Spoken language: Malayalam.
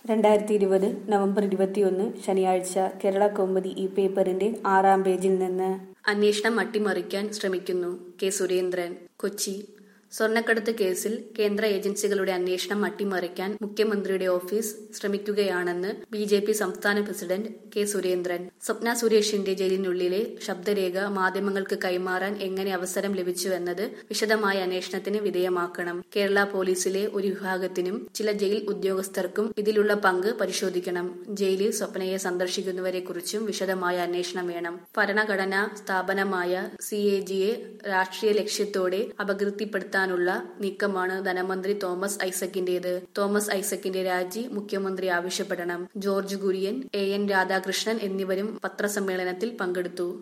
രണ്ടായിരത്തി ഇരുപത് നവംബർ ഇരുപത്തിയൊന്ന് ശനിയാഴ്ച കേരള കൗമുദി ഈ പേപ്പറിന്റെ ആറാം പേജിൽ നിന്ന് അന്വേഷണം അട്ടിമറിക്കാൻ ശ്രമിക്കുന്നു കെ സുരേന്ദ്രൻ കൊച്ചി സ്വർണ്ണക്കടത്ത് കേസിൽ കേന്ദ്ര ഏജൻസികളുടെ അന്വേഷണം അട്ടിമറിക്കാൻ മുഖ്യമന്ത്രിയുടെ ഓഫീസ് ശ്രമിക്കുകയാണെന്ന് ബി ജെ പി സംസ്ഥാന പ്രസിഡന്റ് കെ സുരേന്ദ്രൻ സ്വപ്ന സുരേഷിന്റെ ജയിലിനുള്ളിലെ ശബ്ദരേഖ മാധ്യമങ്ങൾക്ക് കൈമാറാൻ എങ്ങനെ അവസരം ലഭിച്ചുവെന്നത് വിശദമായ അന്വേഷണത്തിന് വിധേയമാക്കണം കേരള പോലീസിലെ ഒരു വിഭാഗത്തിനും ചില ജയിൽ ഉദ്യോഗസ്ഥർക്കും ഇതിലുള്ള പങ്ക് പരിശോധിക്കണം ജയിലിൽ സ്വപ്നയെ സന്ദർശിക്കുന്നവരെക്കുറിച്ചും വിശദമായ അന്വേഷണം വേണം ഭരണഘടനാ സ്ഥാപനമായ സി എ ജിയെ രാഷ്ട്രീയ ലക്ഷ്യത്തോടെ അപകീർത്തിപ്പെടുത്താനുള്ള നീക്കമാണ് ധനമന്ത്രി തോമസ് ഐസക്കിന്റേത് തോമസ് ഐസക്കിന്റെ രാജി മുഖ്യമന്ത്രി ആവശ്യപ്പെടണം George Kurian A N Radhakrishnan എന്നിവരും പത്രസമ്മേളനത്തിൽ പങ്കെടുത്തു